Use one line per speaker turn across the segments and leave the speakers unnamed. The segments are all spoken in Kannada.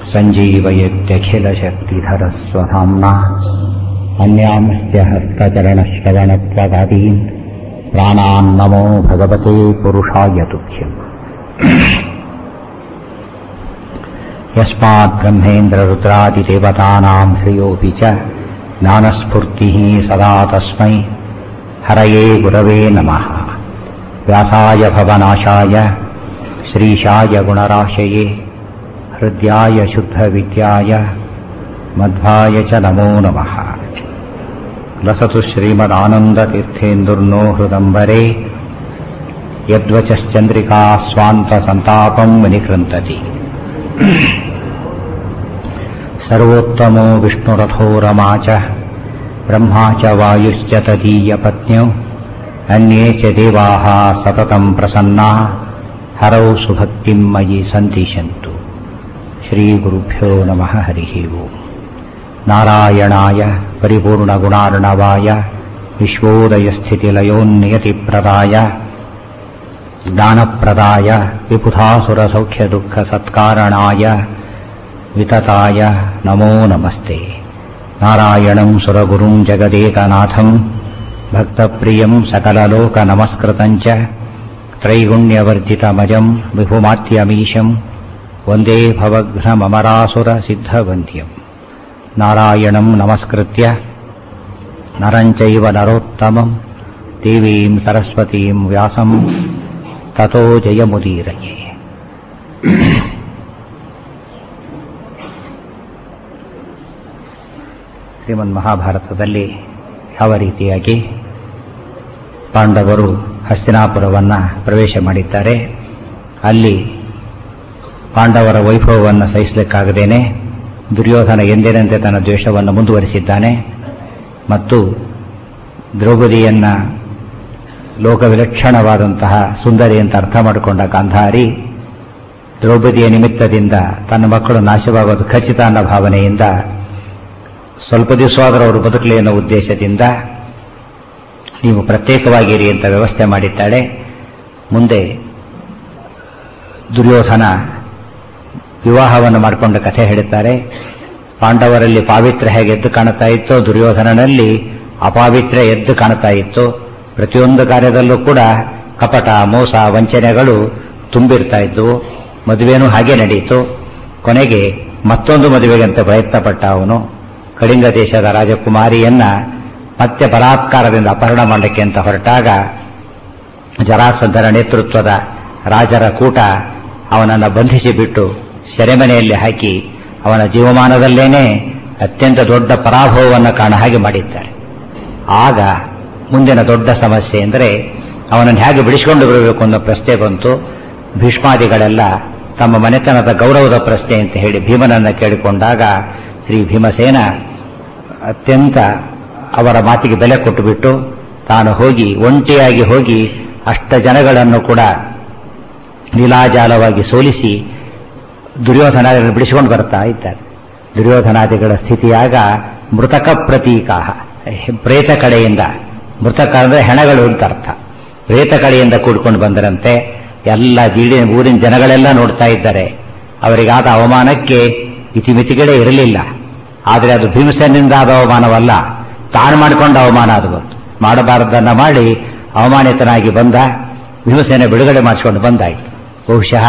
सञ्जीवयत्यखिलशक्तिधरस्वधाम्ना अन्यांश्च हस्तचरणश्रवणत्वगादीन् प्राणान्नमो भगवते पुरुषाय तुभ्यम् यस्माद्ब्रह्मेन्द्ररुद्रादिदेवतानाम् श्रियोऽपि च ज्ञानस्फूर्तिः सदा तस्मै हरये गुरवे नमः व्यासाय भवनाशाय श्रीशाय गुणराशये हृद्याय शुद्धविद्याय मध्वाय च नमो नमः लसतु श्रीमदानन्दतीर्थेन्दुर्नो हृदम्बरे यद्वचश्चन्द्रिका स्वान्तसन्तापम् विनिकृन्तति सर्वोत्तमो विष्णुरथो रमा च ब्रह्मा च वायुश्च तदीयपत्न्यौ अन्ये च देवाः सततम् प्रसन्ना हरौ सुभक्तिम् मयि सन्दिशन्तु श्रीगुरुभ्यो नमः हरिः ओम् नारायणाय परिपूर्णगुणार्णवाय विश्वोदयस्थितिलयोन्नियतिप्रदाय ज्ञानप्रदाय विबुधासुरसौख्यदुःखसत्कारणाय वितताय नमो नमस्ते नारायणम् सुरगुरुम् जगदेकनाथम् भक्तप्रियम् सकललोकनमस्कृतम् च त्रैगुण्यवर्जितमजम् विभुमात्यमीशम् वन्दे भवघ्नममरासुरसिद्धवन्ध्यम् नारायणम् नमस्कृत्य नरम् चैव नरोत्तमम् देवीम् सरस्वतीम् व्यासम् ततो जयमुदीरये ಶ್ರೀಮನ್ ಮಹಾಭಾರತದಲ್ಲಿ ಯಾವ ರೀತಿಯಾಗಿ ಪಾಂಡವರು ಹಸ್ತಿನಾಪುರವನ್ನು ಪ್ರವೇಶ ಮಾಡಿದ್ದಾರೆ ಅಲ್ಲಿ ಪಾಂಡವರ ವೈಭವವನ್ನು ಸಹಿಸಲಿಕ್ಕಾಗದೇನೆ ದುರ್ಯೋಧನ ಎಂದಿನಂತೆ ತನ್ನ ದ್ವೇಷವನ್ನು ಮುಂದುವರಿಸಿದ್ದಾನೆ ಮತ್ತು ದ್ರೌಪದಿಯನ್ನ ಲೋಕವಿಲಕ್ಷಣವಾದಂತಹ ಸುಂದರಿ ಅಂತ ಅರ್ಥ ಮಾಡಿಕೊಂಡ ಗಾಂಧಾರಿ ದ್ರೌಪದಿಯ ನಿಮಿತ್ತದಿಂದ ತನ್ನ ಮಕ್ಕಳು ನಾಶವಾಗೋದು ಖಚಿತ ಅನ್ನೋ ಭಾವನೆಯಿಂದ ಸ್ವಲ್ಪ ದಿವಸವಾದರೂ ಅವರು ಬದುಕಲಿ ಅನ್ನೋ ಉದ್ದೇಶದಿಂದ ನೀವು ಪ್ರತ್ಯೇಕವಾಗಿರಿ ಅಂತ ವ್ಯವಸ್ಥೆ ಮಾಡಿದ್ದಾಳೆ ಮುಂದೆ ದುರ್ಯೋಧನ ವಿವಾಹವನ್ನು ಮಾಡಿಕೊಂಡ ಕಥೆ ಹೇಳುತ್ತಾರೆ ಪಾಂಡವರಲ್ಲಿ ಪಾವಿತ್ರ್ಯ ಹೇಗೆ ಎದ್ದು ಕಾಣುತ್ತಾ ಇತ್ತೋ ದುರ್ಯೋಧನನಲ್ಲಿ ಅಪಾವಿತ್ರ್ಯ ಎದ್ದು ಕಾಣುತ್ತಾ ಇತ್ತು ಪ್ರತಿಯೊಂದು ಕಾರ್ಯದಲ್ಲೂ ಕೂಡ ಕಪಟ ಮೋಸ ವಂಚನೆಗಳು ತುಂಬಿರ್ತಾ ಇದ್ದವು ಮದುವೆನೂ ಹಾಗೆ ನಡೆಯಿತು ಕೊನೆಗೆ ಮತ್ತೊಂದು ಮದುವೆಗಂತ ಪ್ರಯತ್ನ ಪಟ್ಟ ಅವನು ಕಳಿಂಗ ದೇಶದ ರಾಜಕುಮಾರಿಯನ್ನ ಮತ್ತೆ ಬಲಾತ್ಕಾರದಿಂದ ಅಪಹರಣ ಮಾಡಲಿಕ್ಕೆ ಅಂತ ಹೊರಟಾಗ ಜರಾಸಂಧನ ನೇತೃತ್ವದ ರಾಜರ ಕೂಟ ಅವನನ್ನು ಬಂಧಿಸಿ ಬಿಟ್ಟು ಸೆರೆಮನೆಯಲ್ಲಿ ಹಾಕಿ ಅವನ ಜೀವಮಾನದಲ್ಲೇನೆ ಅತ್ಯಂತ ದೊಡ್ಡ ಪರಾಭವವನ್ನು ಕಾಣ ಹಾಗೆ ಮಾಡಿದ್ದಾರೆ ಆಗ ಮುಂದಿನ ದೊಡ್ಡ ಸಮಸ್ಯೆ ಎಂದರೆ ಅವನನ್ನು ಹೇಗೆ ಬಿಡಿಸಿಕೊಂಡು ಬರಬೇಕು ಅನ್ನೋ ಪ್ರಶ್ನೆ ಬಂತು ಭೀಷ್ಮಾದಿಗಳೆಲ್ಲ ತಮ್ಮ ಮನೆತನದ ಗೌರವದ ಪ್ರಶ್ನೆ ಅಂತ ಹೇಳಿ ಭೀಮನನ್ನು ಕೇಳಿಕೊಂಡಾಗ ಶ್ರೀ ಭೀಮಸೇನ ಅತ್ಯಂತ ಅವರ ಮಾತಿಗೆ ಬೆಲೆ ಕೊಟ್ಟುಬಿಟ್ಟು ತಾನು ಹೋಗಿ ಒಂಟಿಯಾಗಿ ಹೋಗಿ ಅಷ್ಟ ಜನಗಳನ್ನು ಕೂಡ ಲೀಲಾಜಾಲವಾಗಿ ಸೋಲಿಸಿ ದುರ್ಯೋಧನ ಬಿಡಿಸಿಕೊಂಡು ಬರ್ತಾ ಇದ್ದಾರೆ ದುರ್ಯೋಧನಾದಿಗಳ ಸ್ಥಿತಿಯಾಗ ಮೃತಕ ಪ್ರತೀಕ ಪ್ರೇತ ಕಡೆಯಿಂದ ಮೃತಕ ಅಂದರೆ ಹೆಣಗಳು ಅಂತ ಅರ್ಥ ಪ್ರೇತ ಕಡೆಯಿಂದ ಕೂಡ್ಕೊಂಡು ಬಂದರಂತೆ ಎಲ್ಲ ಜೀಡಿ ಊರಿನ ಜನಗಳೆಲ್ಲ ನೋಡ್ತಾ ಇದ್ದಾರೆ ಅವರಿಗಾದ ಅವಮಾನಕ್ಕೆ ಇತಿಮಿತಿಗಳೇ ಇರಲಿಲ್ಲ ಆದರೆ ಅದು ಭೀಮಸೇನಿಂದ ಆದ ಅವಮಾನವಲ್ಲ ತಾನು ಮಾಡಿಕೊಂಡ ಅವಮಾನ ಅದು ಬಂತು ಮಾಡಬಾರದನ್ನ ಮಾಡಿ ಅವಮಾನಿತನಾಗಿ ಬಂದ ಭೀಮಸೇನೆ ಬಿಡುಗಡೆ ಮಾಡಿಸಿಕೊಂಡು ಬಂದಾಯಿತು ಬಹುಶಃ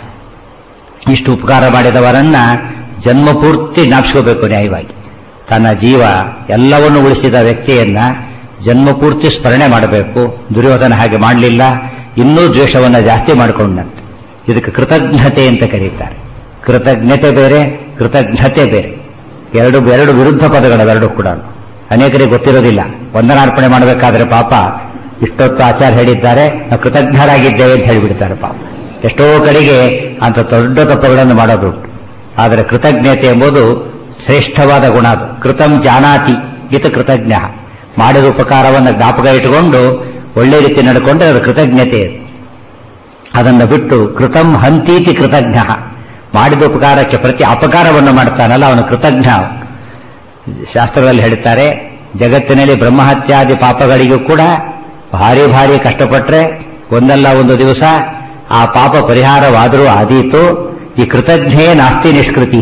ಇಷ್ಟು ಉಪಕಾರ ಮಾಡಿದವರನ್ನ ಜನ್ಮಪೂರ್ತಿ ಜ್ಞಾಪಿಸ್ಕೋಬೇಕು ನ್ಯಾಯವಾಗಿ ತನ್ನ ಜೀವ ಎಲ್ಲವನ್ನು ಉಳಿಸಿದ ವ್ಯಕ್ತಿಯನ್ನ ಜನ್ಮಪೂರ್ತಿ ಸ್ಮರಣೆ ಮಾಡಬೇಕು ದುರ್ಯೋಧನ ಹಾಗೆ ಮಾಡಲಿಲ್ಲ ಇನ್ನೂ ದ್ವೇಷವನ್ನು ಜಾಸ್ತಿ ಮಾಡಿಕೊಂಡಂತೆ ಇದಕ್ಕೆ ಕೃತಜ್ಞತೆ ಅಂತ ಕರೀತಾರೆ ಕೃತಜ್ಞತೆ ಬೇರೆ ಕೃತಜ್ಞತೆ ಬೇರೆ ಎರಡು ಎರಡು ವಿರುದ್ಧ ಪದಗಳವೆರಡು ಕೂಡ ಅನೇಕರಿಗೆ ಗೊತ್ತಿರೋದಿಲ್ಲ ವಂದನಾರ್ಪಣೆ ಮಾಡಬೇಕಾದ್ರೆ ಪಾಪ ಇಷ್ಟೊತ್ತು ಆಚಾರ ಹೇಳಿದ್ದಾರೆ ನಾವು ಕೃತಜ್ಞರಾಗಿದ್ದೇವೆ ಅಂತ ಹೇಳಿಬಿಡ್ತಾರೆ ಪಾಪ ಎಷ್ಟೋ ಕಡೆಗೆ ಅಂತ ದೊಡ್ಡ ತಪ್ಪುಗಳನ್ನು ಮಾಡೋದು ಆದರೆ ಕೃತಜ್ಞತೆ ಎಂಬುದು ಶ್ರೇಷ್ಠವಾದ ಗುಣ ಅದು ಕೃತಂ ಜಾನಾತಿ ಇತ ಕೃತಜ್ಞ ಮಾಡಿದ ಉಪಕಾರವನ್ನು ಜ್ಞಾಪಕ ಇಟ್ಟುಕೊಂಡು ಒಳ್ಳೆ ರೀತಿ ನಡ್ಕೊಂಡ್ರೆ ಅದು ಕೃತಜ್ಞತೆ ಅದನ್ನು ಬಿಟ್ಟು ಕೃತಂ ಹಂತೀತಿ ಕೃತಜ್ಞ ಮಾಡಿದ ಉಪಕಾರಕ್ಕೆ ಪ್ರತಿ ಅಪಕಾರವನ್ನು ಮಾಡ್ತಾನಲ್ಲ ಅವನು ಕೃತಜ್ಞ ಶಾಸ್ತ್ರದಲ್ಲಿ ಹೇಳ್ತಾರೆ ಜಗತ್ತಿನಲ್ಲಿ ಬ್ರಹ್ಮಹತ್ಯಾದಿ ಪಾಪಗಳಿಗೂ ಕೂಡ ಭಾರಿ ಭಾರಿ ಕಷ್ಟಪಟ್ಟರೆ ಒಂದಲ್ಲ ಒಂದು ದಿವಸ ಆ ಪಾಪ ಪರಿಹಾರವಾದರೂ ಆದೀತು ಈ ಕೃತಜ್ಞೇ ನಾಸ್ತಿ ನಿಷ್ಕೃತಿ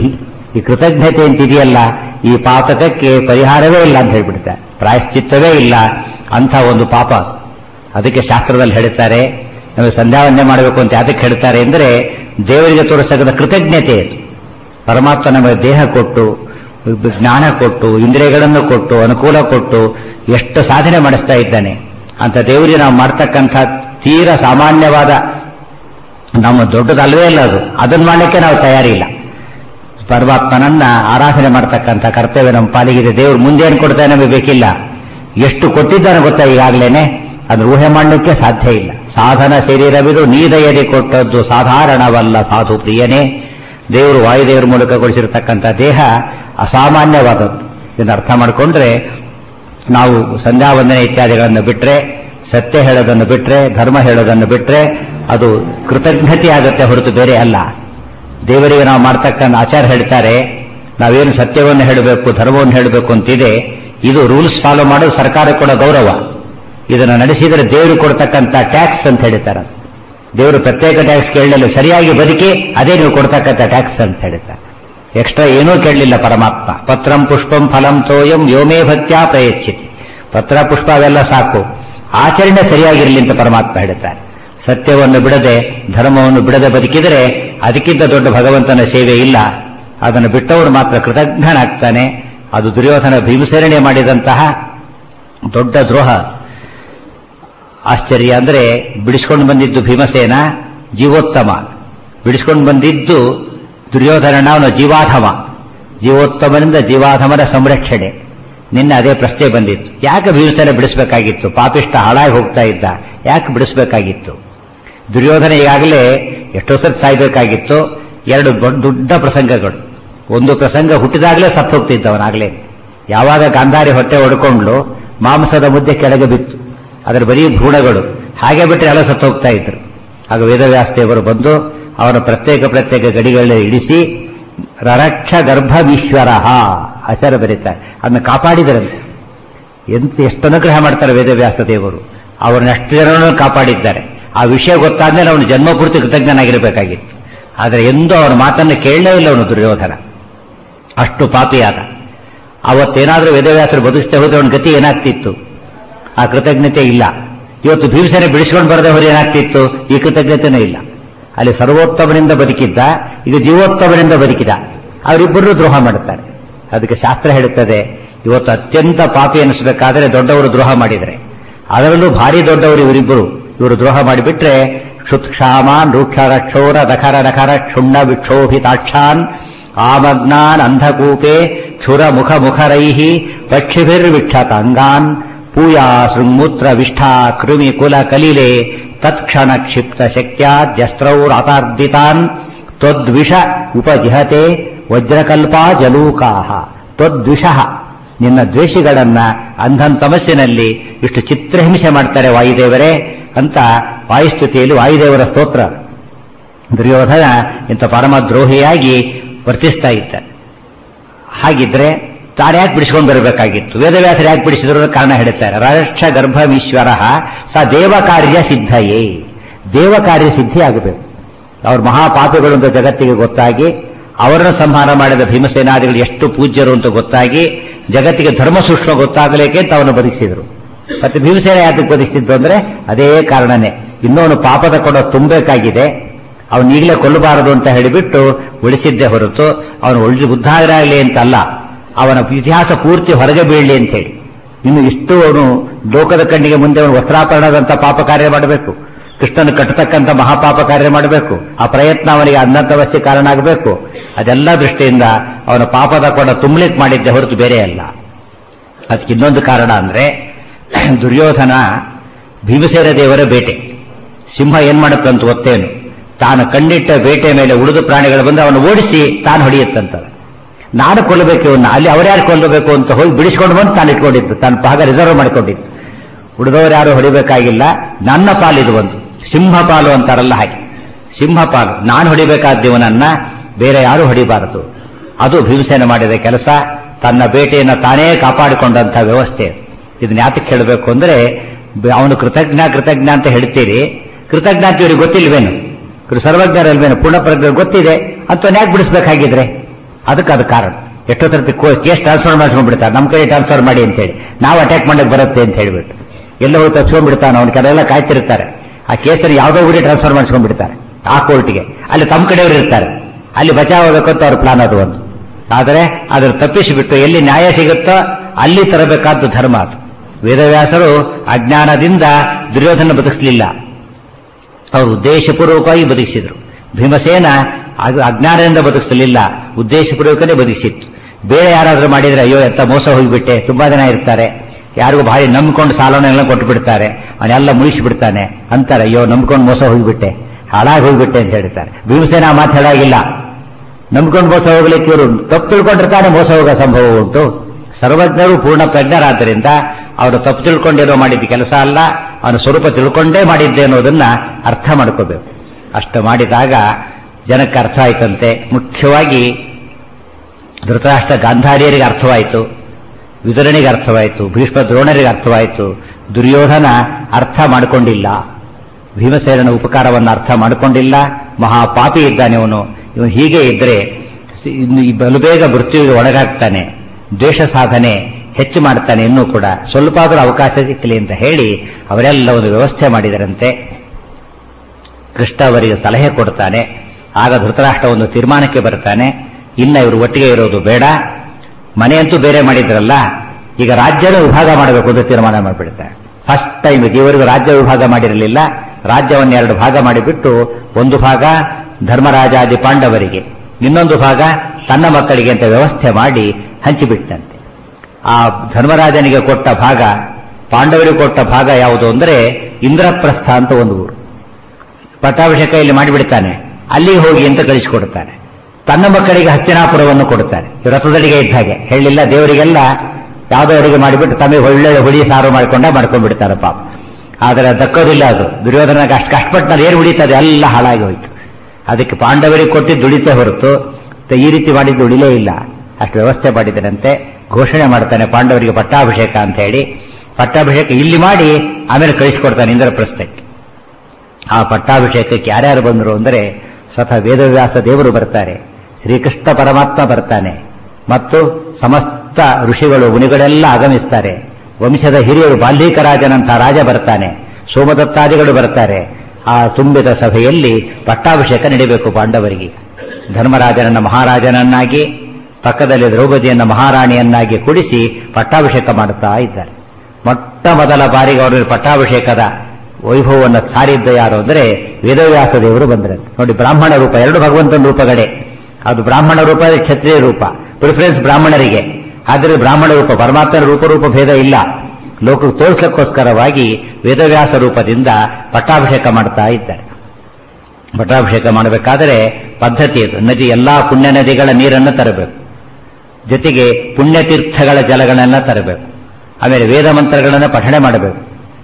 ಈ ಕೃತಜ್ಞತೆ ಅಂತಿದೆಯಲ್ಲ ಈ ಪಾತಕಕ್ಕೆ ಪರಿಹಾರವೇ ಇಲ್ಲ ಅಂತ ಹೇಳ್ಬಿಡ್ತಾರೆ ಪ್ರಾಯಶ್ಚಿತ್ತವೇ ಇಲ್ಲ ಅಂಥ ಒಂದು ಪಾಪ ಅದು ಅದಕ್ಕೆ ಶಾಸ್ತ್ರದಲ್ಲಿ ಹೇಳ್ತಾರೆ ನಮಗೆ ಸಂಧ್ಯಾವಂದನೆ ಮಾಡಬೇಕು ಅಂತ ಯಾತಕ್ಕೆ ಹೇಳ್ತಾರೆ ಅಂದರೆ ದೇವರಿಗೆ ತೋರಿಸದ ಕೃತಜ್ಞತೆ ಇದು ಪರಮಾತ್ಮ ನಮಗೆ ದೇಹ ಕೊಟ್ಟು ಜ್ಞಾನ ಕೊಟ್ಟು ಇಂದ್ರಿಯಗಳನ್ನು ಕೊಟ್ಟು ಅನುಕೂಲ ಕೊಟ್ಟು ಎಷ್ಟು ಸಾಧನೆ ಮಾಡಿಸ್ತಾ ಇದ್ದಾನೆ ಅಂತ ದೇವರಿಗೆ ನಾವು ಮಾಡ್ತಕ್ಕಂಥ ತೀರ ಸಾಮಾನ್ಯವಾದ ನಮ್ಮ ದೊಡ್ಡದಲ್ವೇ ಇಲ್ಲ ಅದು ಅದನ್ನ ಮಾಡಲಿಕ್ಕೆ ನಾವು ತಯಾರಿಲ್ಲ ಪರಮಾತ್ಮನನ್ನ ಆರಾಧನೆ ಮಾಡ್ತಕ್ಕಂಥ ಕರ್ತವ್ಯ ನಮ್ಮ ಪಾಲಿಗಿದೆ ದೇವರು ಮುಂದೆ ಏನು ಕೊಡ್ತಾನೆ ನಮಗೆ ಬೇಕಿಲ್ಲ ಎಷ್ಟು ಕೊಟ್ಟಿದ್ದಾನೆ ಗೊತ್ತಾ ಈಗಾಗಲೇನೆ ಅದು ಊಹೆ ಮಾಡಲಿಕ್ಕೆ ಸಾಧ್ಯ ಇಲ್ಲ ಸಾಧನ ಶರೀರವಿದು ನೀದಯದಿ ಕೊಟ್ಟದ್ದು ಸಾಧಾರಣವಲ್ಲ ಸಾಧು ಪ್ರಿಯನೇ ದೇವರು ವಾಯುದೇವರ ಮೂಲಕ ಕೊಡಿಸಿರತಕ್ಕಂಥ ದೇಹ ಅಸಾಮಾನ್ಯವಾದದ್ದು ಇದನ್ನು ಅರ್ಥ ಮಾಡಿಕೊಂಡ್ರೆ ನಾವು ಸಂಧ್ಯಾವಂದನೆ ಇತ್ಯಾದಿಗಳನ್ನು ಬಿಟ್ರೆ ಸತ್ಯ ಹೇಳೋದನ್ನು ಬಿಟ್ರೆ ಧರ್ಮ ಹೇಳೋದನ್ನು ಬಿಟ್ರೆ ಅದು ಕೃತಜ್ಞತೆ ಆಗುತ್ತೆ ಹೊರತು ಬೇರೆ ಅಲ್ಲ ದೇವರಿಗೆ ನಾವು ಮಾಡ್ತಕ್ಕಂಥ ಆಚಾರ ಹೇಳ್ತಾರೆ ನಾವೇನು ಸತ್ಯವನ್ನು ಹೇಳಬೇಕು ಧರ್ಮವನ್ನು ಹೇಳಬೇಕು ಅಂತಿದೆ ಇದು ರೂಲ್ಸ್ ಫಾಲೋ ಮಾಡೋದು ಸರ್ಕಾರ ಕೊಡೋ ಗೌರವ ಇದನ್ನು ನಡೆಸಿದರೆ ದೇವರು ಕೊಡ್ತಕ್ಕಂಥ ಟ್ಯಾಕ್ಸ್ ಅಂತ ಹೇಳ್ತಾರೆ ದೇವರು ಪ್ರತ್ಯೇಕ ಟ್ಯಾಕ್ಸ್ ಕೇಳಲಿಲ್ಲ ಸರಿಯಾಗಿ ಬದುಕಿ ಅದೇ ನೀವು ಕೊಡ್ತಕ್ಕಂಥ ಟ್ಯಾಕ್ಸ್ ಅಂತ ಹೇಳ್ತಾರೆ ಎಕ್ಸ್ಟ್ರಾ ಏನೂ ಕೇಳಲಿಲ್ಲ ಪರಮಾತ್ಮ ಪತ್ರಂ ಪುಷ್ಪಂ ಫಲಂ ತೋಯಂ ಯೋಮೇ ಭಕ್ತ್ಯಾ ಪ್ರಯಚ್ಛಿತಿ ಪತ್ರ ಪುಷ್ಪ ಅವೆಲ್ಲ ಸಾಕು ಆಚರಣೆ ಸರಿಯಾಗಿರಲಿ ಅಂತ ಪರಮಾತ್ಮ ಹೇಳ್ತಾರೆ ಸತ್ಯವನ್ನು ಬಿಡದೆ ಧರ್ಮವನ್ನು ಬಿಡದೆ ಬದುಕಿದರೆ ಅದಕ್ಕಿಂತ ದೊಡ್ಡ ಭಗವಂತನ ಸೇವೆ ಇಲ್ಲ ಅದನ್ನು ಬಿಟ್ಟವರು ಮಾತ್ರ ಕೃತಜ್ಞನಾಗ್ತಾನೆ ಅದು ದುರ್ಯೋಧನ ಭೀಮಸೇರಣೆ ಮಾಡಿದಂತಹ ದೊಡ್ಡ ದ್ರೋಹ ಆಶ್ಚರ್ಯ ಅಂದ್ರೆ ಬಿಡಿಸ್ಕೊಂಡು ಬಂದಿದ್ದು ಭೀಮಸೇನ ಜೀವೋತ್ತಮ ಬಿಡಿಸ್ಕೊಂಡು ಬಂದಿದ್ದು ದುರ್ಯೋಧನ ಅವನು ಜೀವಾಧಮ ಜೀವೋತ್ತಮನಿಂದ ಜೀವಾಧಮನ ಸಂರಕ್ಷಣೆ ನಿನ್ನೆ ಅದೇ ಪ್ರಶ್ನೆ ಬಂದಿತ್ತು ಯಾಕೆ ಭೀಮಸೇನ ಬಿಡಿಸಬೇಕಾಗಿತ್ತು ಪಾಪಿಷ್ಟ ಹಾಳಾಗಿ ಹೋಗ್ತಾ ಇದ್ದ ಯಾಕೆ ಬಿಡಿಸಬೇಕಾಗಿತ್ತು ದುರ್ಯೋಧನ ಈಗಾಗಲೇ ಎಷ್ಟೋ ಸತಿ ಸಾಯ್ಬೇಕಾಗಿತ್ತು ಎರಡು ದೊಡ್ಡ ಪ್ರಸಂಗಗಳು ಒಂದು ಪ್ರಸಂಗ ಹುಟ್ಟಿದಾಗಲೇ ಸತ್ತು ಹೋಗ್ತಿದ್ದವನಾಗಲೇ ಯಾವಾಗ ಗಾಂಧಾರಿ ಹೊಟ್ಟೆ ಹೊಡ್ಕೊಂಡ್ಲು ಮಾಂಸದ ಮುದ್ದೆ ಕೆಳಗೆ ಬಿತ್ತು ಅದರ ಬರೀ ಭ್ರೂಣಗಳು ಹಾಗೆ ಬಿಟ್ಟರೆ ಎಲ್ಲ ಸತ್ತು ಹೋಗ್ತಾ ಇದ್ರು ಆಗ ವೇದವ್ಯಾಸದೇವರು ಬಂದು ಅವರ ಪ್ರತ್ಯೇಕ ಪ್ರತ್ಯೇಕ ಗಡಿಗಳಲ್ಲಿ ಇಡಿಸಿ ರರಕ್ಷ ಗರ್ಭವೀಶ್ವರ ಆಚಾರ ಬರೀತಾರೆ ಅದನ್ನ ಕಾಪಾಡಿದರಂತೆ ಎಂತ ಎಷ್ಟು ಅನುಗ್ರಹ ಮಾಡ್ತಾರೆ ವೇದವ್ಯಾಸ ದೇವರು ಅವರನ್ನ ಎಷ್ಟು ಜನರನ್ನು ಕಾಪಾಡಿದ್ದಾರೆ ಆ ವಿಷಯ ಗೊತ್ತಾದ್ಮೇಲೆ ಅವನು ಜನ್ಮಪೂರ್ತಿ ಕೃತಜ್ಞನಾಗಿರಬೇಕಾಗಿತ್ತು ಆದರೆ ಎಂದೂ ಅವನ ಮಾತನ್ನು ಕೇಳಲೇ ಇಲ್ಲ ಅವನು ದುರ್ಯೋಧನ ಅಷ್ಟು ಪಾಪಿಯಾದ ಅವತ್ತೇನಾದ್ರೂ ವೇದವ್ಯಾಸರು ಬದುಕಿಸ್ತೇ ಹೋದ್ರೆ ಅವನ ಗತಿ ಏನಾಗ್ತಿತ್ತು ಆ ಕೃತಜ್ಞತೆ ಇಲ್ಲ ಇವತ್ತು ಭೀಮಸೇನೆ ಬಿಡಿಸ್ಕೊಂಡು ಬರದೆ ಹೊರ ಏನಾಗ್ತಿತ್ತು ಈ ಕೃತಜ್ಞತೆನೇ ಇಲ್ಲ ಅಲ್ಲಿ ಸರ್ವೋತ್ತಮನಿಂದ ಬದುಕಿದ್ದ ಈಗ ಜೀವೋತ್ತಮನಿಂದ ಬದುಕಿದ ಅವರಿಬ್ಬರು ದ್ರೋಹ ಮಾಡುತ್ತಾರೆ ಅದಕ್ಕೆ ಶಾಸ್ತ್ರ ಹೇಳುತ್ತದೆ ಇವತ್ತು ಅತ್ಯಂತ ಪಾಪಿ ಎನಿಸಬೇಕಾದ್ರೆ ದೊಡ್ಡವರು ದ್ರೋಹ ಮಾಡಿದರೆ ಅದರಲ್ಲೂ ಭಾರಿ ದೊಡ್ಡವರು ಇವರಿಬ್ಬರು ಇವರು ದ್ರೋಹ ಮಾಡಿಬಿಟ್ರೆ ಕ್ಷುತ್ಕ್ಷಾಮಾನ್ ರೂಕ್ಷರಕ್ಷೋರ ದಖರ ನಖರ ಕ್ಷುಣ್ಣ ವಿಕ್ಷೋಭಿತಾಕ್ಷಾನ್ ಆಮಗ್ನಾನ್ ಅಂಧಕೂಪೆ ಕ್ಷುರ ಮುಖ ಮುಖರೈಹಿ ಪಕ್ಷಿಭಿರ್ವಿಕ್ಷತಾಂಗಾನ್ ಪೂಯಾ ಶೃಂಗ್ಮೂತ್ರ ವಿಷ್ಠಾ ಕೃಮಿ ಕುಲ ಕಲಿಲೆ ತತ್ಕ್ಷಣ ಕ್ಷಿಪ್ತ ಶಕ್ತ್ಯಾದ್ಯಸ್ತ್ರೌರಾತಾರ್ದಿತಾನ್ ತ್ವದ್ವಿಷ ಉಪಜಿಹತೆ ವಜ್ರಕಲ್ಪಾ ಜಲೂಕಾಹ ತ್ವದ್ವಿಷ ನಿನ್ನ ದ್ವೇಷಿಗಳನ್ನ ಅಂಧನ್ ತಮಸ್ಸಿನಲ್ಲಿ ಇಷ್ಟು ಚಿತ್ರಹಿಂಸೆ ಮಾಡ್ತಾರೆ ವಾಯುದೇವರೇ ಅಂತ ವಾಯುಸ್ತುತಿಯಲ್ಲಿ ವಾಯುದೇವರ ಸ್ತೋತ್ರ ದುರ್ಯೋಧನ ಇಂಥ ಪರಮದ್ರೋಹಿಯಾಗಿ ವರ್ತಿಸ್ತಾ ಇದ್ದ ಹಾಗಿದ್ರೆ ತಾನು ಯಾಕೆ ಬಿಡಿಸ್ಕೊಂಡು ಬರಬೇಕಾಗಿತ್ತು ವೇದವ್ಯಾಸರು ಯಾಕೆ ಬಿಡಿಸಿದ್ರು ಕಾರಣ ಹೇಳುತ್ತಾರೆ ರಕ್ಷ ಗರ್ಭಮೀಶ್ವರ ಸ ದೇವ ಕಾರ್ಯ ಸಿದ್ಧಯೇ ದೇವ ಕಾರ್ಯ ಸಿದ್ಧಿ ಆಗಬೇಕು ಅವ್ರ ಮಹಾಪಾಪಿಗಳು ಅಂತ ಜಗತ್ತಿಗೆ ಗೊತ್ತಾಗಿ ಅವರನ್ನು ಸಂಹಾರ ಮಾಡಿದ ಭೀಮಸೇನಾದಿಗಳು ಎಷ್ಟು ಪೂಜ್ಯರು ಅಂತ ಗೊತ್ತಾಗಿ ಜಗತ್ತಿಗೆ ಧರ್ಮ ಸೂಕ್ಷ್ಮ ಗೊತ್ತಾಗಲಿಕ್ಕೆ ಅಂತ ಅವನು ಬದುಕಿಸಿದ್ರು ಮತ್ತೆ ಭೀಮಸೇನ ಯಾತಕ್ಕೆ ಬದುಕಿಸಿದ್ದು ಅಂದ್ರೆ ಅದೇ ಕಾರಣನೇ ಇನ್ನೊಂದು ಪಾಪದ ಕೊಡ ತುಂಬಬೇಕಾಗಿದೆ ಅವನು ಈಗಲೇ ಕೊಲ್ಲಬಾರದು ಅಂತ ಹೇಳಿಬಿಟ್ಟು ಉಳಿಸಿದ್ದೇ ಹೊರತು ಅವನು ಉಳಿದು ಉದ್ಧಾರ ಅಂತಲ್ಲ ಅವನ ಇತಿಹಾಸ ಪೂರ್ತಿ ಹೊರಗೆ ಬೀಳಲಿ ಅಂತ ಹೇಳಿ ಇನ್ನು ಇಷ್ಟು ಅವನು ಲೋಕದ ಕಣ್ಣಿಗೆ ಮುಂದೆ ಅವನು ವಸ್ತ್ರಾಪರಣದಂತ ಪಾಪ ಕಾರ್ಯ ಮಾಡಬೇಕು ಕೃಷ್ಣನ ಕಟ್ಟತಕ್ಕಂಥ ಮಹಾಪಾಪ ಕಾರ್ಯ ಮಾಡಬೇಕು ಆ ಪ್ರಯತ್ನ ಅವನಿಗೆ ಅಂಧಂತವಸ್ಯ ಕಾರಣ ಆಗಬೇಕು ಅದೆಲ್ಲ ದೃಷ್ಟಿಯಿಂದ ಅವನ ಪಾಪದ ಕೊಡ ತುಂಬಲಿಕ್ಕೆ ಮಾಡಿದ್ದೆ ಹೊರತು ಬೇರೆ ಅಲ್ಲ ಅದಕ್ಕೆ ಇನ್ನೊಂದು ಕಾರಣ ಅಂದ್ರೆ ದುರ್ಯೋಧನ ಭೀಮಸೇನ ದೇವರ ಬೇಟೆ ಸಿಂಹ ಏನ್ ಮಾಡುತ್ತಂತ ಗೊತ್ತೇನು ತಾನು ಕಣ್ಣಿಟ್ಟ ಬೇಟೆ ಮೇಲೆ ಉಳಿದ ಪ್ರಾಣಿಗಳು ಬಂದು ಅವನು ಓಡಿಸಿ ತಾನು ಹೊಡೆಯುತ್ತಂತ ನಾನು ಕೊಲ್ಲಬೇಕು ಇವನ್ನ ಅಲ್ಲಿ ಅವರ್ಯಾರು ಕೊಲ್ಲಬೇಕು ಅಂತ ಹೋಗಿ ಬಿಡಿಸ್ಕೊಂಡು ಬಂದು ತಾನು ಇಟ್ಕೊಂಡಿತ್ತು ತಾನು ಭಾಗ ರಿಸರ್ವ್ ಮಾಡಿಕೊಂಡಿತ್ತು ಉಳಿದವರು ಯಾರು ಹೊಡಿಬೇಕಾಗಿಲ್ಲ ನನ್ನ ಪಾಲಿದು ಒಂದು ಸಿಂಹ ಪಾಲು ಅಂತಾರಲ್ಲ ಹಾಗೆ ಸಿಂಹ ಪಾಲು ನಾನು ಹೊಡಿಬೇಕಾದ್ದವನನ್ನ ಬೇರೆ ಯಾರು ಹೊಡಿಬಾರದು ಅದು ಭೀಮಸೇನ ಮಾಡಿದ ಕೆಲಸ ತನ್ನ ಬೇಟೆಯನ್ನು ತಾನೇ ಕಾಪಾಡಿಕೊಂಡಂತ ವ್ಯವಸ್ಥೆ ಇದನ್ನ ಯಾತಕ್ಕೆ ಹೇಳಬೇಕು ಅಂದ್ರೆ ಅವನು ಕೃತಜ್ಞ ಕೃತಜ್ಞ ಅಂತ ಹೇಳ್ತೀರಿ ಕೃತಜ್ಞ ಅಂತ ಇವ್ರಿಗೆ ಗೊತ್ತಿಲ್ವೇನು ಸರ್ವಜ್ಞರಲ್ವೇನು ಪೂರ್ಣಪ್ರಜ್ಞ ಗೊತ್ತಿದೆ ಅಂತ ಯಾಕೆ ಬಿಡಿಸ್ಬೇಕಾಗಿದ್ರೆ ಅದಕ್ಕೆ ಅದು ಕಾರಣ ಎಷ್ಟೋ ಸರ್ತಿ ಕೇಸ್ ಟ್ರಾನ್ಸ್ಫರ್ ಮಾಡ್ಸ್ಕೊಂಡ್ಬಿಡ್ತಾರೆ ನಮ್ಮ ಕಡೆ ಟ್ರಾನ್ಸ್ಫರ್ ಮಾಡಿ ಅಂತೇಳಿ ನಾವು ಅಟ್ಯಾಕ್ ಮಾಡಕ್ಕೆ ಬರುತ್ತೆ ಅಂತ ಹೇಳ್ಬಿಟ್ಟು ಎಲ್ಲ ಹೋಗಿ ತಪ್ಪಿಸ್ಕೊಂಡ್ಬಿಡ್ತಾನೆ ಅವ್ನ ಕಡೆಲ್ಲ ಕಾಯ್ತಿರ್ತಾರೆ ಆ ಕೇಸಲ್ಲಿ ಯಾವುದೋ ಊರಿಗೆ ಟ್ರಾನ್ಸ್ಫರ್ ಮಾಡಿಸ್ಕೊಂಡ್ಬಿಡ್ತಾರೆ ಆ ಕೋರ್ಟ್ಗೆ ಅಲ್ಲಿ ತಮ್ಮ ಕಡೆಯವರು ಇರ್ತಾರೆ ಅಲ್ಲಿ ಬಚಾವಬೇಕು ಅಂತ ಅವ್ರ ಪ್ಲಾನ್ ಅದು ಒಂದು ಆದರೆ ಅದರ ತಪ್ಪಿಸಿಬಿಟ್ಟು ಎಲ್ಲಿ ನ್ಯಾಯ ಸಿಗುತ್ತೋ ಅಲ್ಲಿ ತರಬೇಕಾದ್ದು ಧರ್ಮ ಅದು ವೇದವ್ಯಾಸರು ಅಜ್ಞಾನದಿಂದ ದುರ್ಯೋಧನ ಬದುಕಿಸಲಿಲ್ಲ ಅವರು ಉದ್ದೇಶಪೂರ್ವಕವಾಗಿ ಬದುಕಿಸಿದ್ರು ಭೀಮಸೇನ ಅದು ಅಜ್ಞಾನದಿಂದ ಬದುಕಿಸಲಿಲ್ಲ ಉದ್ದೇಶಪೂರ್ವಕನೇ ಬದುಕಿಸಿತ್ತು ಬೇರೆ ಯಾರಾದ್ರೂ ಮಾಡಿದ್ರೆ ಅಯ್ಯೋ ಎತ್ತ ಮೋಸ ಹೋಗಿಬಿಟ್ಟೆ ತುಂಬಾ ಜನ ಇರ್ತಾರೆ ಯಾರಿಗೂ ಭಾರಿ ನಂಬ್ಕೊಂಡು ಸಾಲನೆಲ್ಲ ಕೊಟ್ಟು ಬಿಡ್ತಾರೆ ಅವನೆಲ್ಲ ಮುಗಿಸಿ ಬಿಡ್ತಾನೆ ಅಂತಾರೆ ಅಯ್ಯೋ ನಂಬ್ಕೊಂಡು ಮೋಸ ಹೋಗಿಬಿಟ್ಟೆ ಹಾಳಾಗಿ ಹೋಗ್ಬಿಟ್ಟೆ ಅಂತ ಹೇಳ್ತಾರೆ ಭೀಮಸೇನ ಆ ಮಾತು ಹೇಳಾಗಿಲ್ಲ ನಂಬ್ಕೊಂಡು ಮೋಸ ಹೋಗ್ಲಿಕ್ಕೆ ಇವರು ತಪ್ಪು ತಿಳ್ಕೊಂಡಿರ್ತಾನೆ ಮೋಸ ಹೋಗೋ ಸಂಭವ ಉಂಟು ಸರ್ವಜ್ಞರು ಪೂರ್ಣ ಪ್ರಜ್ಞರಾದ್ದರಿಂದ ಅವರು ತಪ್ಪು ತಿಳ್ಕೊಂಡಿರೋ ಮಾಡಿದ್ದ ಕೆಲಸ ಅಲ್ಲ ಅವನ ಸ್ವರೂಪ ತಿಳ್ಕೊಂಡೇ ಮಾಡಿದ್ದೆ ಅನ್ನೋದನ್ನ ಅರ್ಥ ಮಾಡ್ಕೋಬೇಕು ಅಷ್ಟು ಮಾಡಿದಾಗ ಜನಕ್ಕೆ ಅರ್ಥ ಆಯ್ತಂತೆ ಮುಖ್ಯವಾಗಿ ಧೃತರಾಷ್ಟ್ರ ಗಾಂಧಾರಿಯರಿಗೆ ಅರ್ಥವಾಯಿತು ವಿದುರನಿಗೆ ಅರ್ಥವಾಯಿತು ಭೀಷ್ಮ ದ್ರೋಣರಿಗೆ ಅರ್ಥವಾಯಿತು ದುರ್ಯೋಧನ ಅರ್ಥ ಮಾಡಿಕೊಂಡಿಲ್ಲ ಭೀಮಸೇನನ ಉಪಕಾರವನ್ನು ಅರ್ಥ ಮಾಡಿಕೊಂಡಿಲ್ಲ ಮಹಾಪಾಪಿ ಇದ್ದಾನೆ ಅವನು ಇವನು ಹೀಗೆ ಇದ್ರೆ ಇನ್ನು ಈ ಬಲು ಬೇಗ ಮೃತ್ಯುವಿಗೆ ಒಳಗಾಗ್ತಾನೆ ದ್ವೇಷ ಸಾಧನೆ ಹೆಚ್ಚು ಮಾಡ್ತಾನೆ ಇನ್ನೂ ಕೂಡ ಸ್ವಲ್ಪ ಆದರೂ ಅವಕಾಶ ಸಿಕ್ಕಲಿ ಅಂತ ಹೇಳಿ ಅವರೆಲ್ಲ ಒಂದು ವ್ಯವಸ್ಥೆ ಮಾಡಿದರಂತೆ ಕೃಷ್ಣ ಅವರಿಗೆ ಸಲಹೆ ಕೊಡ್ತಾನೆ ಆಗ ಧೃತರಾಷ್ಟ್ರ ಒಂದು ತೀರ್ಮಾನಕ್ಕೆ ಬರ್ತಾನೆ ಇನ್ನ ಇವರು ಒಟ್ಟಿಗೆ ಇರೋದು ಬೇಡ ಮನೆಯಂತೂ ಬೇರೆ ಮಾಡಿದ್ರಲ್ಲ ಈಗ ರಾಜ್ಯನ ವಿಭಾಗ ಮಾಡಬೇಕು ಅಂತ ತೀರ್ಮಾನ ಮಾಡಿಬಿಡ್ತಾರೆ ಫಸ್ಟ್ ಟೈಮ್ ಇವರಿಗೂ ರಾಜ್ಯ ವಿಭಾಗ ಮಾಡಿರಲಿಲ್ಲ ರಾಜ್ಯವನ್ನು ಎರಡು ಭಾಗ ಮಾಡಿಬಿಟ್ಟು ಒಂದು ಭಾಗ ಧರ್ಮರಾಜಾದಿ ಪಾಂಡವರಿಗೆ ಇನ್ನೊಂದು ಭಾಗ ತನ್ನ ಮಕ್ಕಳಿಗೆ ಅಂತ ವ್ಯವಸ್ಥೆ ಮಾಡಿ ಹಂಚಿಬಿಟ್ಟಂತೆ ಆ ಧರ್ಮರಾಜನಿಗೆ ಕೊಟ್ಟ ಭಾಗ ಪಾಂಡವರಿಗೆ ಕೊಟ್ಟ ಭಾಗ ಯಾವುದು ಅಂದರೆ ಇಂದ್ರಪ್ರಸ್ಥ ಅಂತ ಒಂದು ಊರು ಪಟ್ಟಾಭಿಷೇಕ ಇಲ್ಲಿ ಮಾಡಿಬಿಡ್ತಾನೆ ಅಲ್ಲಿಗೆ ಹೋಗಿ ಅಂತ ಕಳಿಸಿಕೊಡ್ತಾನೆ ತನ್ನ ಮಕ್ಕಳಿಗೆ ಹಸ್ತಿನಾಪುರವನ್ನು ಕೊಡುತ್ತಾರೆ ರಥದಡಿಗೆ ಇದ್ದ ಹಾಗೆ ಹೇಳಿಲ್ಲ ದೇವರಿಗೆಲ್ಲ ಯಾವುದೋ ಅಡಿಗೆ ಮಾಡಿಬಿಟ್ಟು ತಮಗೆ ಒಳ್ಳೆ ಹುಳಿ ಸಾರು ಮಾಡ್ಕೊಂಡ ಮಾಡ್ಕೊಂಡ್ಬಿಡ್ತಾರೆ ಪಾಪ ಆದರೆ ದಕ್ಕೋದಿಲ್ಲ ಅದು ದುರ್ಯೋಧನಾಗ ಅಷ್ಟು ಕಷ್ಟಪಟ್ಟು ಏನು ಉಳಿತದೆ ಎಲ್ಲ ಹಾಳಾಗಿ ಹೋಯ್ತು ಅದಕ್ಕೆ ಪಾಂಡವರಿಗೆ ಕೊಟ್ಟಿದ್ದು ದುಡಿತೇ ಹೊರತು ಈ ರೀತಿ ಮಾಡಿದ್ದು ಉಳಿಲೇ ಇಲ್ಲ ಅಷ್ಟು ವ್ಯವಸ್ಥೆ ಮಾಡಿದರಂತೆ ಘೋಷಣೆ ಮಾಡ್ತಾನೆ ಪಾಂಡವರಿಗೆ ಪಟ್ಟಾಭಿಷೇಕ ಅಂತ ಹೇಳಿ ಪಟ್ಟಾಭಿಷೇಕ ಇಲ್ಲಿ ಮಾಡಿ ಆಮೇಲೆ ಕಳಿಸಿಕೊಡ್ತಾನೆ ಇಂದ್ರಪ್ರಸ್ಥಕ್ಕೆ ಆ ಪಟ್ಟಾಭಿಷೇಕಕ್ಕೆ ಯಾರ್ಯಾರು ಬಂದರು ಅಂದರೆ ಸ್ವತಃ ವೇದವ್ಯಾಸ ದೇವರು ಬರ್ತಾರೆ ಶ್ರೀಕೃಷ್ಣ ಪರಮಾತ್ಮ ಬರ್ತಾನೆ ಮತ್ತು ಸಮಸ್ತ ಋಷಿಗಳು ಮುನಿಗಳೆಲ್ಲ ಆಗಮಿಸ್ತಾರೆ ವಂಶದ ಹಿರಿಯರು ಬಾಲ್ಯೀಕರಾಜನಂತ ರಾಜ ಬರ್ತಾನೆ ಸೋಮದತ್ತಾದಿಗಳು ಬರ್ತಾರೆ ಆ ತುಂಬಿದ ಸಭೆಯಲ್ಲಿ ಪಟ್ಟಾಭಿಷೇಕ ನಡೀಬೇಕು ಪಾಂಡವರಿಗೆ ಧರ್ಮರಾಜನನ್ನ ಮಹಾರಾಜನನ್ನಾಗಿ ಪಕ್ಕದಲ್ಲಿ ದ್ರೌಪದಿಯನ್ನ ಮಹಾರಾಣಿಯನ್ನಾಗಿ ಕುಡಿಸಿ ಪಟ್ಟಾಭಿಷೇಕ ಮಾಡುತ್ತಾ ಇದ್ದಾರೆ ಮೊಟ್ಟ ಮೊದಲ ಬಾರಿಗೆ ಅವರ ಪಟ್ಟಾಭಿಷೇಕದ ವೈಭವವನ್ನು ಸಾರಿದ್ದ ಯಾರು ಅಂದರೆ ವೇದವ್ಯಾಸ ದೇವರು ಬಂದ್ರಂತೆ ನೋಡಿ ಬ್ರಾಹ್ಮಣ ರೂಪ ಎರಡು ಭಗವಂತನ ರೂಪಗಳೇ ಅದು ಬ್ರಾಹ್ಮಣ ರೂಪ ಕ್ಷತ್ರಿಯ ರೂಪ ಪ್ರಿಫರೆನ್ಸ್ ಬ್ರಾಹ್ಮಣರಿಗೆ ಆದರೆ ಬ್ರಾಹ್ಮಣ ರೂಪ ಪರಮಾತ್ಮನ ರೂಪರೂಪ ಭೇದ ಇಲ್ಲ ಲೋಕಕ್ಕೆ ತೋರಿಸಕ್ಕೋಸ್ಕರವಾಗಿ ವೇದವ್ಯಾಸ ರೂಪದಿಂದ ಪಟ್ಟಾಭಿಷೇಕ ಮಾಡ್ತಾ ಇದ್ದಾರೆ ಪಟ್ಟಾಭಿಷೇಕ ಮಾಡಬೇಕಾದರೆ ಪದ್ಧತಿ ಅದು ನದಿ ಎಲ್ಲಾ ಪುಣ್ಯ ನದಿಗಳ ನೀರನ್ನು ತರಬೇಕು ಜೊತೆಗೆ ಪುಣ್ಯತೀರ್ಥಗಳ ಜಲಗಳನ್ನ ತರಬೇಕು ಆಮೇಲೆ ವೇದ ಮಂತ್ರಗಳನ್ನು ಪಠಣೆ ಮಾಡಬೇಕು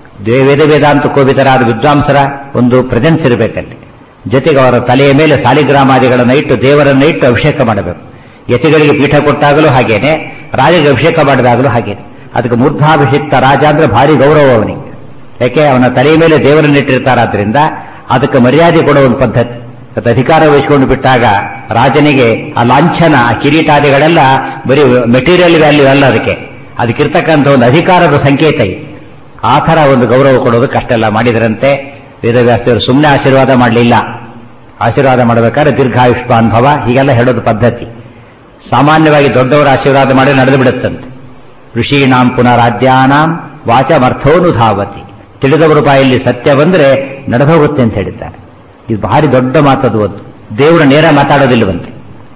ವೇದ ವೇದಾಂತ ಕೋವಿದರಾದ ವಿದ್ವಾಂಸರ ಒಂದು ಪ್ರೆಸೆನ್ಸ್ ಇರಬೇಕಲ್ಲಿ ಜೊತೆಗೆ ಅವರ ತಲೆಯ ಮೇಲೆ ಸಾಲಿಗ್ರಾಮಾದಿಗಳನ್ನು ಇಟ್ಟು ದೇವರನ್ನ ಇಟ್ಟು ಅಭಿಷೇಕ ಮಾಡಬೇಕು ಯತಿಗಳಿಗೆ ಪೀಠ ಕೊಟ್ಟಾಗಲೂ ಹಾಗೇನೆ ರಾಜಗೆ ಅಭಿಷೇಕ ಮಾಡಿದಾಗಲೂ ಹಾಗೇನೆ ಅದಕ್ಕೆ ಮೂರ್ಧಾಭಿಷಿಕ್ತ ರಾಜ ಅಂದ್ರೆ ಭಾರಿ ಗೌರವ ಅವನಿಗೆ ಯಾಕೆ ಅವನ ತಲೆಯ ಮೇಲೆ ದೇವರನ್ನ ಇಟ್ಟಿರ್ತಾರಾದ್ರಿಂದ ಅದಕ್ಕೆ ಮರ್ಯಾದೆ ಕೊಡೋ ಒಂದು ಪದ್ಧತಿ ಅದು ಅಧಿಕಾರ ವಹಿಸಿಕೊಂಡು ಬಿಟ್ಟಾಗ ರಾಜನಿಗೆ ಆ ಲಾಂಛನ ಆ ಕಿರೀಟಾದಿಗಳೆಲ್ಲ ಬರೀ ಮೆಟೀರಿಯಲ್ ವ್ಯಾಲ್ಯೂ ಅಲ್ಲ ಅದಕ್ಕೆ ಅದಕ್ಕಿರ್ತಕ್ಕಂಥ ಒಂದು ಅಧಿಕಾರದ ಸಂಕೇತ ಇದೆ ಆ ಥರ ಒಂದು ಗೌರವ ಕೊಡೋದಕ್ಕೆ ಅಷ್ಟೆಲ್ಲ ಮಾಡಿದರಂತೆ ವೇದವ್ಯಾಸದೇವರು ಸುಮ್ಮನೆ ಆಶೀರ್ವಾದ ಮಾಡಲಿಲ್ಲ ಆಶೀರ್ವಾದ ಮಾಡಬೇಕಾದ್ರೆ ದೀರ್ಘಾಯುಷ್ಮಾನ್ ಭವ ಹೀಗೆಲ್ಲ ಹೇಳೋದು ಪದ್ಧತಿ ಸಾಮಾನ್ಯವಾಗಿ ದೊಡ್ಡವರ ಆಶೀರ್ವಾದ ಮಾಡಿ ನಡೆದು ಬಿಡುತ್ತಂತೆ ಋಷೀಣಾಂ ಪುನರಾದ್ಯಾನಾಂ ವಾಚಮರ್ಥೋನುಧಾವತಿ ತಿಳಿದವರ ಬಾಯಲ್ಲಿ ಸತ್ಯ ಬಂದ್ರೆ ನಡೆದೋಗುತ್ತೆ ಅಂತ ಹೇಳಿದ್ದಾರೆ ಇದು ಭಾರಿ ದೊಡ್ಡ ಮಾತದು ಒಂದು ದೇವರು ನೇರ ಮಾತಾಡೋದಿಲ್ಲವಂತೆ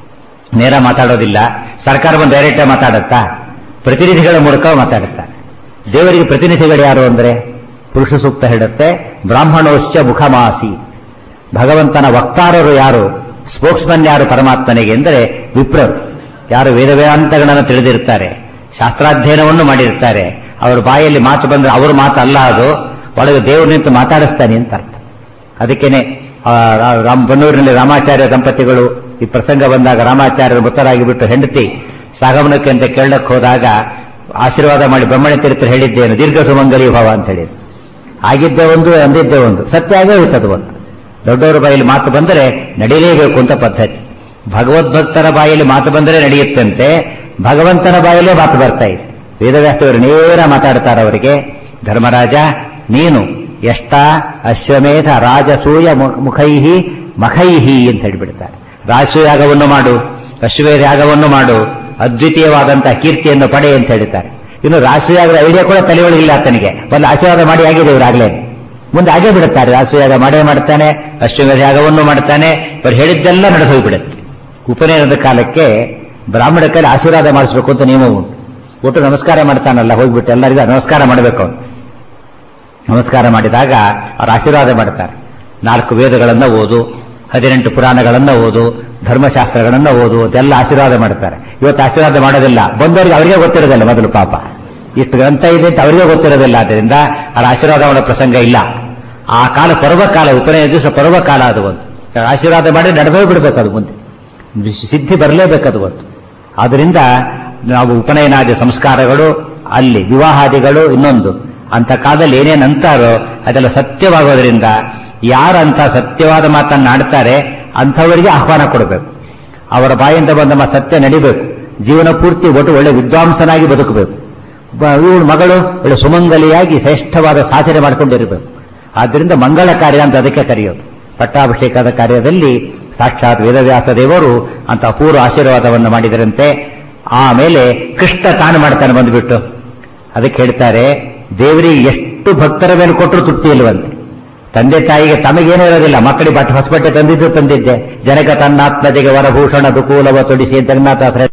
ನೇರ ಮಾತಾಡೋದಿಲ್ಲ ಸರ್ಕಾರ ಬಂದು ಡೈರೆಕ್ಟ್ ಮಾತಾಡುತ್ತಾ ಪ್ರತಿನಿಧಿಗಳ ಮೂಲಕ ಮಾತಾಡುತ್ತಾರೆ ದೇವರಿಗೆ ಪ್ರತಿನಿಧಿಗಳು ಯಾರು ಅಂದ್ರೆ ಪುರುಷ ಸೂಕ್ತ ಹೇಳುತ್ತೆ ಬ್ರಾಹ್ಮಣೋಶ್ಯ ಮುಖಮಾಸಿ ಭಗವಂತನ ವಕ್ತಾರರು ಯಾರು ಸ್ಪೋಕ್ಸ್ಮನ್ ಯಾರು ಪರಮಾತ್ಮನಿಗೆ ಎಂದರೆ ವಿಪ್ರರು ಯಾರು ವೇದ ವೇದಾಂತಗಳನ್ನು ತಿಳಿದಿರ್ತಾರೆ ಶಾಸ್ತ್ರಾಧ್ಯಯನವನ್ನು ಮಾಡಿರ್ತಾರೆ ಅವರ ಬಾಯಲ್ಲಿ ಮಾತು ಬಂದ್ರೆ ಅವ್ರ ಮಾತು ಅಲ್ಲ ಅದು ಒಳಗೆ ದೇವರು ನಿಂತು ಮಾತಾಡಿಸ್ತಾನೆ ಅಂತ ಅರ್ಥ ಅದಕ್ಕೇನೆ ರಾಮ್ ಬನ್ನೂರಿನಲ್ಲಿ ರಾಮಾಚಾರ್ಯ ದಂಪತಿಗಳು ಈ ಪ್ರಸಂಗ ಬಂದಾಗ ರಾಮಾಚಾರ್ಯರು ಮೃತರಾಗಿ ಬಿಟ್ಟು ಹೆಂಡತಿ ಸಾಗಮನಕ್ಕೆ ಅಂತ ಕೇಳಕ್ಕೆ ಹೋದಾಗ ಆಶೀರ್ವಾದ ಮಾಡಿ ಬ್ರಹ್ಮಣ್ಯ ತೀರ್ಥ ಹೇಳಿದ್ದೇನು ದೀರ್ಘ ಸುಮಂಗಲಿ ಭವ ಅಂತ ಹೇಳಿದ್ರು ಆಗಿದ್ದೇ ಒಂದು ಅಂದಿದ್ದೇ ಒಂದು ಸತ್ಯ ಆಗೇ ಹೋಯ್ತದು ಒಂದು ದೊಡ್ಡವರ ಬಾಯಲ್ಲಿ ಮಾತು ಬಂದರೆ ನಡೀಲೇಬೇಕು ಅಂತ ಪದ್ಧತಿ ಭಗವದ್ಭಕ್ತರ ಬಾಯಲ್ಲಿ ಮಾತು ಬಂದರೆ ನಡೆಯುತ್ತಂತೆ ಭಗವಂತನ ಬಾಯಲ್ಲೇ ಮಾತು ಬರ್ತಾ ಇದೆ ವೇದವ್ಯಾಸವರು ನೇರ ಮಾತಾಡ್ತಾರೆ ಅವರಿಗೆ ಧರ್ಮರಾಜ ನೀನು ಎಷ್ಟ ಅಶ್ವಮೇಧ ರಾಜಸೂಯ ಮು- ಮುಖೈಹಿ ಮಖೈಹಿ ಅಂತ ಹೇಳಿಬಿಡ್ತಾರೆ ರಾಜಸೂಯ ಯಾಗವನ್ನು ಮಾಡು ಅಶ್ವಮೇಧ ಯಾಗವನ್ನು ಮಾಡು ಅದ್ವಿತೀಯವಾದಂತಹ ಕೀರ್ತಿಯನ್ನು ಪಡೆ ಅಂತ ಹೇಳ್ತಾರೆ ಇನ್ನು ರಾಜಸೂಯಾಗದ ಐಡಿಯಾ ಕೂಡ ತಲೆಯೊಳಗಿಲ್ಲ ಆತನಿಗೆ ಒಂದು ಆಶೀರ್ವಾದ ಮಾಡಿ ಆಗಿದೆ ಇವರಾಗಲೇ ಮುಂದೆ ಹಾಗೆ ಬಿಡುತ್ತಾರೆ ರಾಜಸೂಯಾಗ ಮಾಡೇ ಮಾಡ್ತಾನೆ ಅಶ್ವಮೇಧ ಯಾಗವನ್ನು ಮಾಡ್ತಾನೆ ಇವರು ಹೇಳಿದ್ದೆಲ್ಲ ನಡೆಸೋಗ್ಬಿಡುತ್ತೆ ಉಪನಯನದ ಕಾಲಕ್ಕೆ ಬ್ರಾಹ್ಮಣ ಕೈಲಿ ಆಶೀರ್ವಾದ ಮಾಡಿಸ್ಬೇಕು ಅಂತ ನಿಯಮ ಉಂಟು ಒಟ್ಟು ನಮಸ್ಕಾರ ಮಾಡ್ತಾನಲ್ಲ ಹೋಗ್ಬಿಟ್ಟು ಎಲ್ಲರಿಗೂ ನಮಸ್ಕಾರ ಮಾಡಬೇಕು ಅವನು ನಮಸ್ಕಾರ ಮಾಡಿದಾಗ ಅವರು ಆಶೀರ್ವಾದ ಮಾಡ್ತಾರೆ ನಾಲ್ಕು ವೇದಗಳನ್ನ ಓದು ಹದಿನೆಂಟು ಪುರಾಣಗಳನ್ನ ಓದು ಧರ್ಮಶಾಸ್ತ್ರಗಳನ್ನ ಓದು ಅದೆಲ್ಲ ಆಶೀರ್ವಾದ ಮಾಡ್ತಾರೆ ಇವತ್ತು ಆಶೀರ್ವಾದ ಮಾಡೋದಿಲ್ಲ ಬಂದವರಿಗೆ ಅವರಿಗೆ ಗೊತ್ತಿರೋದಿಲ್ಲ ಮೊದಲು ಪಾಪ ಇಷ್ಟು ಗ್ರಂಥ ಇದೆ ಅಂತ ಅವರಿಗೆ ಗೊತ್ತಿರೋದಿಲ್ಲ ಆದ್ದರಿಂದ ಅವ್ರ ಆಶೀರ್ವಾದ ಮಾಡೋ ಪ್ರಸಂಗ ಇಲ್ಲ ಆ ಕಾಲ ಪರ್ವಕಾಲ ಉಪನಯನ ದಿವಸ ಪರ್ವಕಾಲ ಅದು ಒಂದು ಆಶೀರ್ವಾದ ಮಾಡಿ ನಡೆದೋಗಿ ಬಿಡ್ಬೇಕು ಅದು ಮುಂದೆ ಸಿದ್ಧಿ ಬರಲೇಬೇಕದು ಒಂದು ಆದ್ರಿಂದ ನಾವು ಉಪನಯನಾದಿ ಸಂಸ್ಕಾರಗಳು ಅಲ್ಲಿ ವಿವಾಹಾದಿಗಳು ಇನ್ನೊಂದು ಅಂತ ಕಾಲದಲ್ಲಿ ಏನೇನು ಅಂತಾರೋ ಅದೆಲ್ಲ ಸತ್ಯವಾಗೋದ್ರಿಂದ ಯಾರಂತ ಸತ್ಯವಾದ ಮಾತನ್ನ ಆಡ್ತಾರೆ ಅಂಥವರಿಗೆ ಆಹ್ವಾನ ಕೊಡಬೇಕು ಅವರ ಬಾಯಿಂದ ಬಂದ ಮ- ಸತ್ಯ ನಡಿಬೇಕು ಜೀವನ ಪೂರ್ತಿ ಒಟ್ಟು ಒಳ್ಳೆ ವಿದ್ವಾಂಸನಾಗಿ ಬದುಕಬೇಕು ಬ- ಇವಳು ಮಗಳು ಒಳ್ಳೆ ಸುಮಂಗಲಿಯಾಗಿ ಶ್ರೇಷ್ಠವಾದ ಸಾಧನೆ ಮಾಡಿಕೊಂಡಿರಬೇಕು ಆದ್ದರಿಂದ ಮಂಗಳ ಕಾರ್ಯ ಅಂತ ಅದಕ್ಕೆ ಕರೆಯೋದು ಪಟ್ಟಾಭಿಷೇಕದ ಕಾರ್ಯದಲ್ಲಿ ಸಾಕ್ಷಾತ್ ವೇದವ್ಯಾಸ ದೇವರು ಅಂತ ಅಪೂರ್ವ ಆಶೀರ್ವಾದವನ್ನು ಮಾಡಿದರಂತೆ ಆಮೇಲೆ ಕೃಷ್ಣ ತಾನು ಮಾಡ್ತಾನೆ ಬಂದ್ಬಿಟ್ಟು ಅದಕ್ಕೆ ಹೇಳ್ತಾರೆ ದೇವರಿಗೆ ಎಷ್ಟು ಭಕ್ತರ ಮೇಲೆ ಕೊಟ್ಟರು ತೃಪ್ತಿ ಇಲ್ವಂತೆ ತಂದೆ ತಾಯಿಗೆ ತಮಗೇನೂ ಇರೋದಿಲ್ಲ ಮಕ್ಕಳಿಗೆ ಬಟ್ಟೆ ಹೊಸಬಟ್ಟೆ ತಂದಿದ್ದು ತಂದಿದ್ದೆ ಜನಕ ತನ್ನಾತ್ಮತೆಗೆ ವರಭೂಷಣ ದುಕೂಲವ ತೊಡಿಸಿ ಜಗನ್ನಾಥ